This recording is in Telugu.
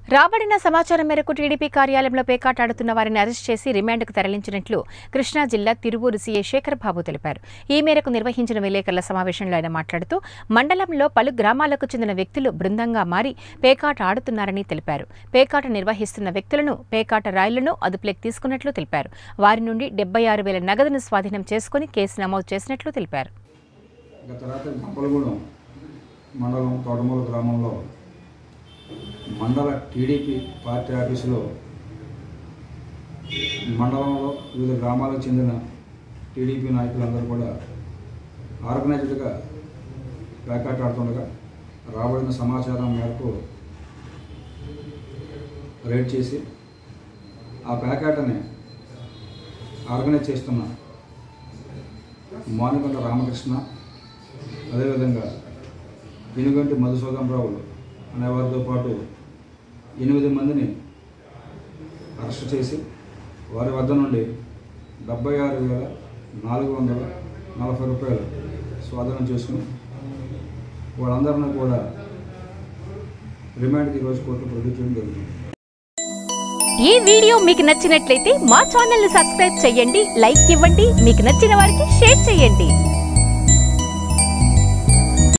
రాబడిన సమాచారం మేరకు టీడీపీ కార్యాలయంలో పేకాట ఆడుతున్న వారిని అరెస్ట్ చేసి రిమాండ్కు తరలించినట్లు కృష్ణా జిల్లా తిరువూరు సీఏ శేఖర్ బాబు తెలిపారు ఈ మేరకు నిర్వహించిన విలేకరుల సమావేశంలో ఆయన మాట్లాడుతూ మండలంలో పలు గ్రామాలకు చెందిన వ్యక్తులు బృందంగా మారి పేకాట ఆడుతున్నారని తెలిపారు పేకాట నిర్వహిస్తున్న వ్యక్తులను పేకాట రాయిలను అదుపులోకి తీసుకున్నట్లు తెలిపారు వారి నుండి డెబ్బై ఆరు వేల నగదును స్వాధీనం చేసుకుని కేసు నమోదు చేసినట్లు తెలిపారు గత రాత్రి గంపలగూడెం మండలం తోటమూల గ్రామంలో మండల టీడీపీ పార్టీ ఆఫీసులో మండలంలో వివిధ గ్రామాలకు చెందిన టీడీపీ నాయకులందరూ కూడా ఆర్గనైజ్డ్గా ప్యాకాట్ ఆడుతుండగా రాబడిన సమాచారం మేరకు రైడ్ చేసి ఆ ప్యాకాటని ఆర్గనైజ్ చేస్తున్న మానుకొండ రామకృష్ణ అదేవిధంగా పెనుగంటి మధుసూదన్ రావులు అనేవారితో పాటు ఎనిమిది మందిని అరెస్ట్ చేసి వారి వద్ద నుండి డెబ్బై ఆరు వేల నాలుగు వందల నలభై రూపాయలు స్వాధీనం చేసుకుని వాళ్ళందరినీ కూడా రిమాండ్కి ఈరోజు కోర్టులో ప్రొడ్యూస్ చేయడం జరుగుతుంది ఈ వీడియో మీకు నచ్చినట్లయితే మా ఛానల్ ని సబ్స్క్రైబ్ చేయండి లైక్ ఇవ్వండి మీకు నచ్చిన వారికి షేర్ చేయండి